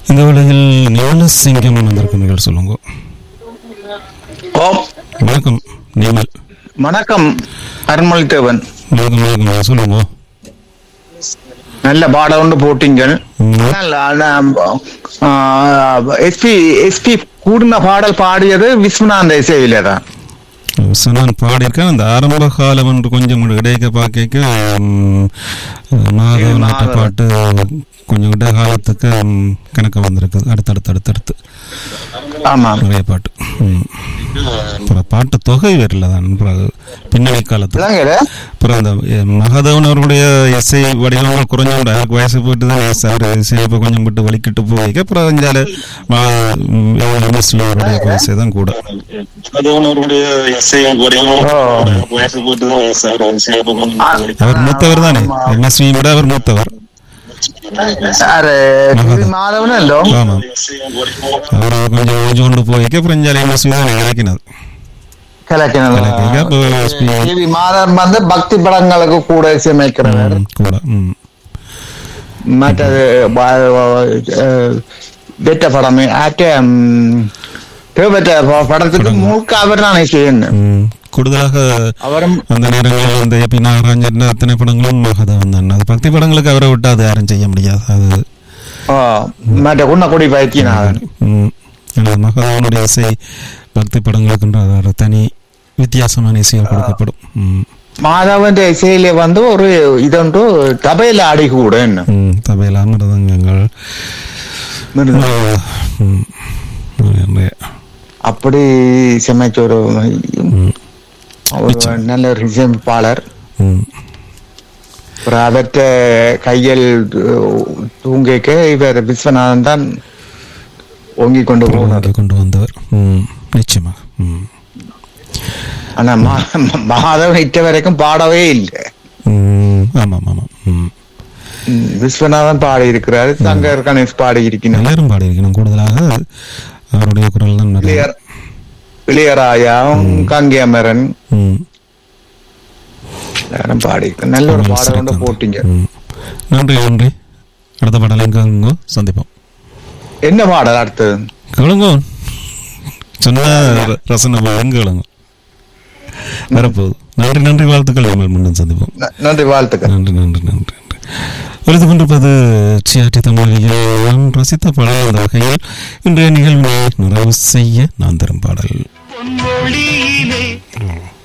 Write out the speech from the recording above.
இந்த உலகில் ஞானசிங்கம் வந்திருக்கிறீர்கள் சொல்லுங்க ஓம் வணக்கம் நீங்கள் வணக்கம் அருண்மொழி தேவன் வணக்கம் வணக்கம் சொல்லுங்க நல்ல பாடம் ஒன்று போட்டீங்கள் ம். எஸ்பி எஸ்பி கூடின பாடல் பாடியது விஸ்வநாத இசையில தான் So, நான் பாடியிருக்கேன் அந்த ஆரம்ப காலம் ஒன்று கொஞ்சம் இடைக்க பார்க்க மாதவ நாட்ட மாதவ. பாட்டு கொஞ்சம் இடைய காலத்துக்கு ம், கணக்கு வந்திருக்குது அடுத்தடுத்து அடுத்தடுத்து ஆமா நிறைய பாட்டு ம். அப்புறம் பாட்டு தொகை வரல தான் பிறகு பின்னணி காலத்துல விளங்குது அப்புறம் அந்த எ, மகாதேவன் அவருடைய இசை வடிவங்கள் குறைஞ்சோட எனக்கு வயசு போயிட்டு தான் இசை அவர் இசையை இப்போ கொஞ்சம் விட்டு வலிக்கிட்டு போய் அப்புறம் இஞ்சால எம்எஸ்வி அவருடைய இசை தான் கூட அவர் மூத்தவர் தானே எம்எஸ்வி விட அவர் மூத்தவர் யாரு டி. மாதவன் இல்லோ ஆமா அவர் கொஞ்சம் ஓய்ஞ்சு கொண்டு போய் அப்புறம் இஞ்சால எம்எஸ்வி தான் இறக்கினது கலக்கினது கலக்கிங்க, அப்ப SP டி. வி. மாதவன் வந்து பக்தி படங்களுக்கு கூட இசையமைக்கிறவர் ம், கூட ம் மற்றது பெற்ற படம் ஆட்ட பெற்ற படத்துக்கு முழுக்க அவர் தானே செய்யணும் ம். கூடுதலாக அவரும் அந்த நேரங்களில் அந்த பி நாகராஜன் அத்தனை படங்களும் மகாதேவன் தான் அது பக்தி படங்களுக்கு அவரை விட்டு அது யாரும் செய்ய முடியாது அது ஆ, மற்ற குன்னக்குடி பைத்தியநாதன் ம், அந்த மகாதேவனுடைய இசை பக்தி படங்களுக்குன்ற அது ஒரு தனி வித்தியாசமான இசைகள் கொடுக்கப்படும் ம், மாதவன் இசையில வந்து ஒரு இதொன்று தபையில அடி கூட என்ன ம், தபேலா மிருதங்கங்கள் ம், நிறைய. அப்படி சமைச்ச ஒரு ஒரு நல்ல ஒரு இசையமைப்பாளர் ம், அப்புறம் அவற்ற கையில் தூங்கிக்க இவர் விஸ்வநாதன் தான் ஓங்கி கொண்டு போனார் உருவாக்கி கொண்டு வந்தவர் ம், நிச்சயமாக ம். ஆனா மா- மாதவன் இட்ட வரைக்கும் பாடவே இல்லை ம், ஆமாம் ஆமாம் ம். ம், விஸ்வநாதன் பாடி இருக்கிறாரு சங்கர் கணேஷ் பாடி இருக்கிறார் எல்லாரும் பாடியிருக்கணும் கூடுதலாக அவருடைய குரல் தான் நிறைய இளையர் இளையராஜா கங்கியமரன் ம். எல்லாரும் பாடி நல்ல ஒரு கமல் பாடம் கொண்டு சிறக்காந்த். போட்டீங்க ம். நன்றி நன்றி அடுத்த பாடல் எங்க சந்திப்போம் என்ன பாடல் அடுத்தது கேளுங்க சொன்ன ர- ரசனை எங்க கேளுங்க வரப்போகுது நன்றி நன்றி வாழ்த்துக்கள் நம்ம மீண்டும் சந்திப்போம் ந- நன்றி வாழ்த்துக்கள் நன்றி நன்றி நன்றி நன்றி ஒழித்து கொண்டிருப்பது சியாட்டி தமிழில் நான் ரசித்த பாடல் அந்த வகையில் இன்றைய நிகழ்வினை நிறைவு செய்ய நான் தரும் பாடல் பொன்மொழியிலே